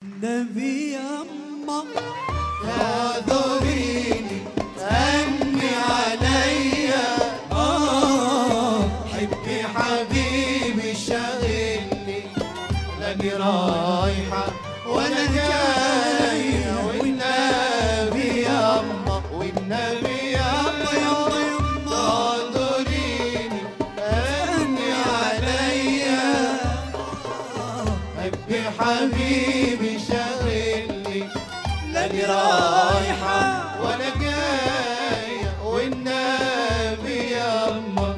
نبي يما اعذريني أني عليا آه حبي حبيبي شاغلني لاني رايحة وانا جاية والنبي يما والنبي يما يما يما اعذريني أني عليا حبي حبيبي شاغلني لاني رايحة وانا جاية والنبي يما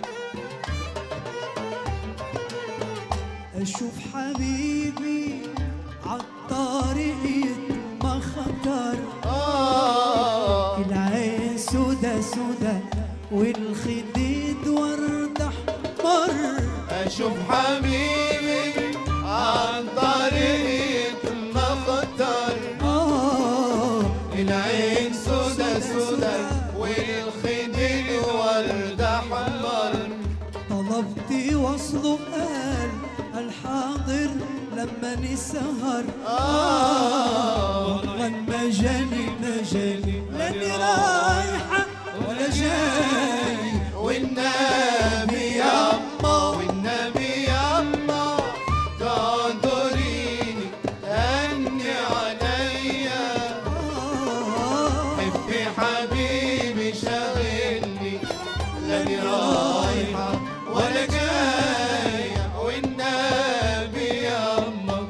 اشوف حبيبي عالطريق ما خطر آه العين سودا سودا والخديد ورد احمر اشوف حبيبي عن طريق المخطر آه العين سودا سودا والخديد ورد احمر طلبت وصله قال الحاضر لما نسهر آه والله المجالي مجالي لاني رايحة ولا جاي والنبي يما والنبي يما تقدريني أني عليا آه حبي حبيبي شاغلني لاني رايحة ولا جاية والنبي يما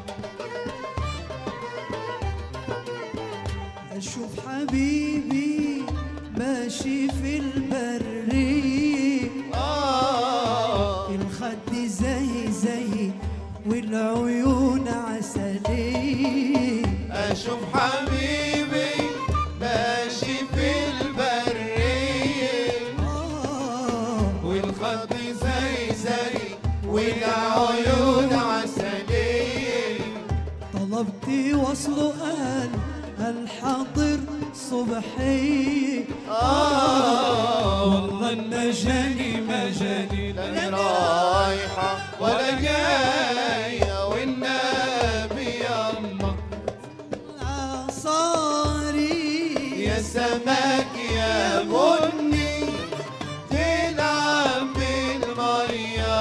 اشوف حبيبي ماشي في البرية آه الخد زي زي والعيون عسلية أشوف حبيبي ماشي في البرية آه والخط زي زي والعيون عسلية طلبت وصله قال الحاضر صبحي آه والله المجاني مجاني لا رايحة ولا جاية والنبي يما العصاري يا سمك يا بني تلعب بالمية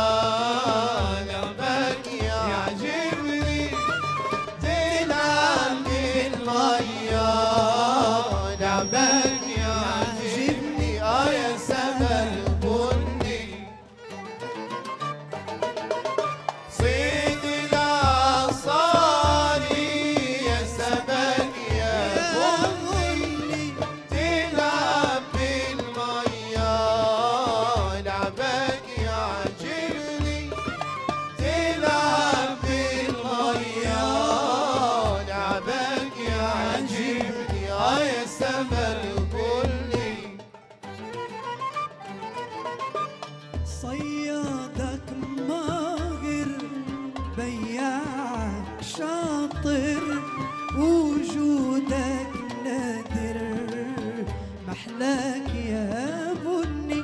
لعبك يعجبني تلعب بالمية لعبك يعجبني اه يا سمك بني صيد العصاري يا سمك يا بني تلعب بالمية لعبك يعجبني تلعب بالمية لعبك يعجبني اه يا سمر كلي صيادك ماهر بياعك شاطر وجودك نادر محلاك يا بني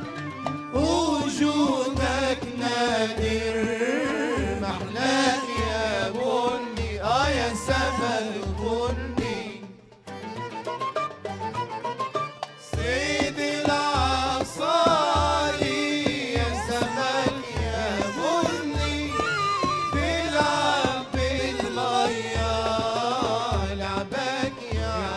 وجودك نادر محلاك يا بني اه يا سمر بني سيد العصاري يا سمك يا بني تلعب بالمية لعبك يا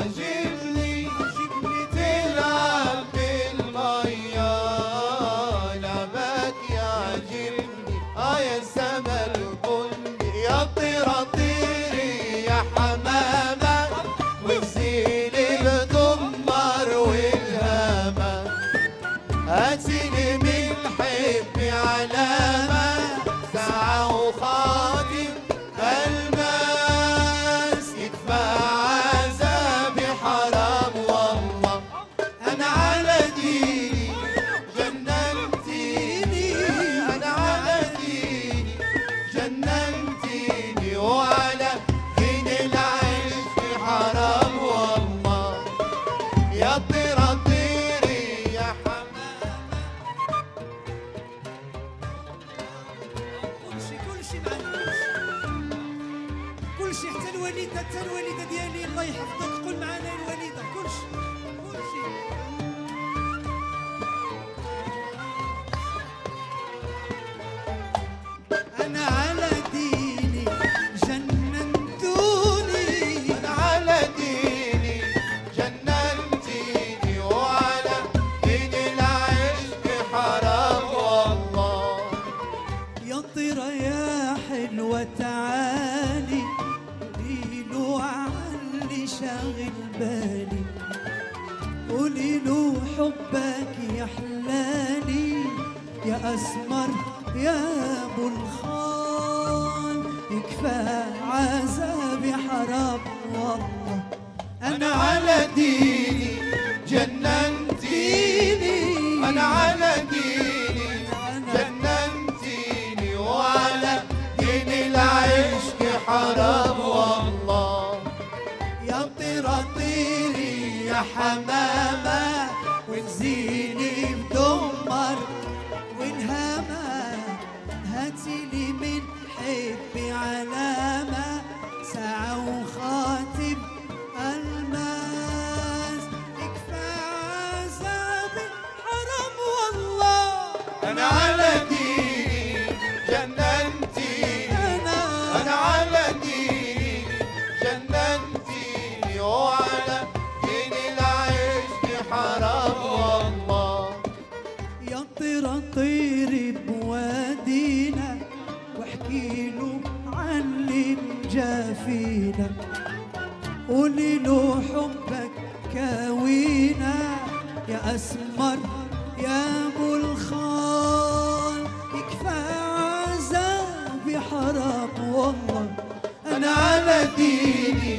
حتى الوالده ديالي الله يحفظك قول معنا الوالده كلشي كلشي انا على ديني جننتوني أنا على ديني جننتيني وعلى دين العشق حرام والله يا طيرة يا حلوة تعالي قولي له علي شاغل بالي قولي له حبك يا حلالي يا أسمر يا أبو الخال يكفى عذابي حرام والله أنا على ديني جننتيني أنا على ديني جننتيني وعلى دين العشق حرام والله يا طيرة طيري يا حمامة وانزيني بدمر والهامة هاتي لي من حبي علامة ساعة وخاتم الماس يكفى عذابي حرام والله أنا على ديني جننتيني أنا أنا على ديني جننتيني وعلى دين العشق حرام والله يا طيرة طيري بوادينا واحكي له عن اللي جا فينا قولي له حبك كاوينا يا أسمر يا أبو الخال يكفى عذابي حرام والله أنا على ديني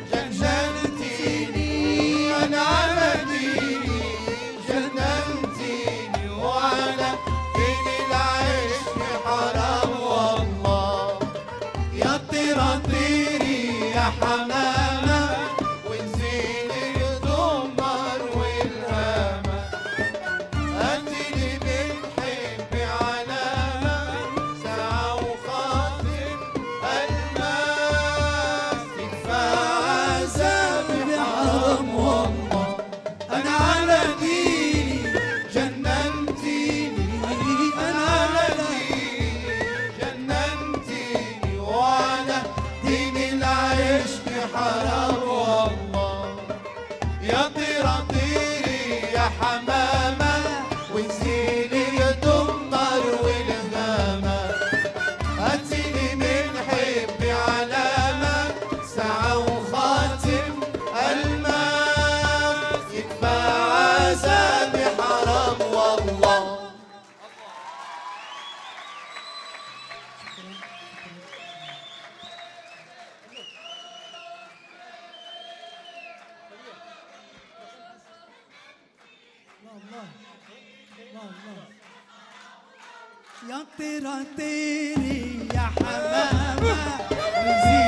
جننتيني أنا على ديني جننتيني وعلى دين العشق حرام والله يا طيرة طيري يا حمامة وانزلي الدمر والهامة هاتيلي بنحب علامة ساعة وخاتم الماس يكفى عذابي حرام والله أنا على ديني جننتيني أنا على ديني جننتيني وعلى دين العشق حرام والله يا طيرة طيري يا حمامة وانزلي الدمر والغامة هاتيلي من حبي علامة ساعة وخاتم الماس يكفى عذابي حرام والله الله الله الله يا طيرة طيري يا حمامة وزي